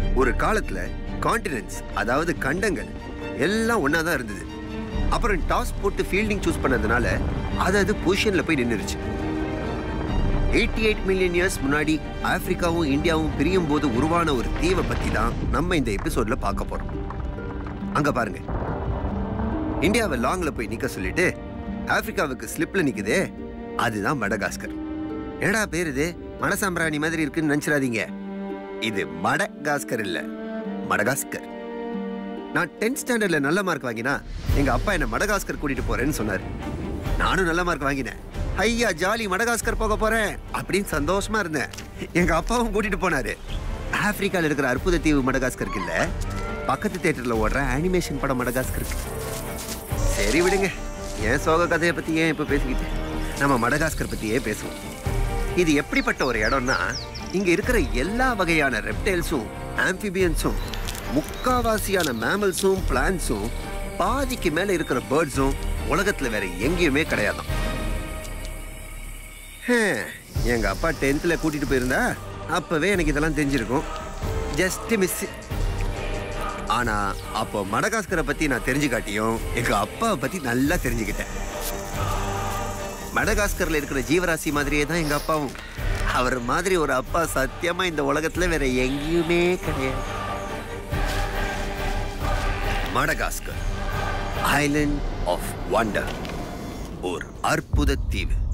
ஒரு காலத்துல காண்டினென்ட்ஸ் அதாவது கண்டங்கள் எல்லாம் ஒண்ணா தான் இருந்தது அப்புறம் டாஸ் போட்டு ஃபீல்டிங் சூஸ் பண்ணதுனால அது அது பொசிஷன்ல போய் நின்னுருச்சு எயிட்டி எயிட் மில்லியன் இயர்ஸ் முன்னாடி ஆப்பிரிக்காவும் இந்தியாவும் பிரியும் போது உருவான ஒரு தீவை பத்தி தான் நம்ம இந்த எபிசோட்ல பார்க்க போறோம் அங்க பாருங்க இந்தியாவை லாங்ல போய் நிக்க சொல்லிட்டு ஆப்பிரிக்காவுக்கு ஸ்லிப்ல நிக்குதே அதுதான் மடகாஸ்கர் என்னடா பேர் இது மடசாம்பிராணி மாதிரி இருக்குன்னு நினைச்சிடாதீங்க இது மடகாஸ்கர் இல்ல மடகாஸ்கர் நான் டென்த் ஸ்டாண்டர்ட்ல நல்ல மார்க் வாங்கினா எங்க அப்பா என்ன மடகாஸ்கர் கூட்டிட்டு போறேன்னு சொன்னாரு நானும் நல்ல மார்க் வாங்கினேன் ஐயா ஜாலி மடகாஸ்கர் போக போறேன் அப்படின்னு சந்தோஷமா இருந்தேன் எங்க அப்பாவும் கூட்டிட்டு போனாரு ஆப்பிரிக்கால இருக்கிற அற்புத தீவு மடகாஸ்கருக்கு இல்ல பக்கத்து தியேட்டர்ல ஓடுற அனிமேஷன் படம் மடகாஸ்கருக்கு சரி விடுங்க என் சோக கதையை பத்தி ஏன் இப்ப பேசிக்கிட்டு நம்ம மடகாஸ்கர் பத்தியே பேசுவோம் இது எப்படிப்பட்ட ஒரு இடம்னா இங்க இருக்கிற எல்லா வகையான ரெப்டைல்ஸும் ஆம்பிபியன்ஸும் முக்காவாசியான மேமல்ஸும் பிளான்ஸும் பாதிக்கு மேல இருக்கிற பேர்ட்ஸும் உலகத்துல வேற எங்கேயுமே கிடையாதாம் ஹம், எங்க அப்பா டென்த்ல கூட்டிட்டு போயிருந்தா அப்பவே எனக்கு இதெல்லாம் தெரிஞ்சிருக்கும் ஜஸ்ட் மிஸ் ஆனா அப்போ மடகாஸ்கரை பத்தி நான் தெரிஞ்சுக்காட்டியும் எங்க அப்பாவை பத்தி நல்லா தெரிஞ்சுக்கிட்டேன் மடகாஸ்கர்ல இருக்கிற ஜீவராசி மாதிரியே தான் எங்க அப்பாவும் அவர் மாதிரி ஒரு அப்பா சத்தியமா இந்த உலகத்துல வேற எங்கேயுமே கிடையாது மடகாஸ்கர் ஐலண்ட் ஆஃப் வண்டர் ஒரு அற்புத தீவு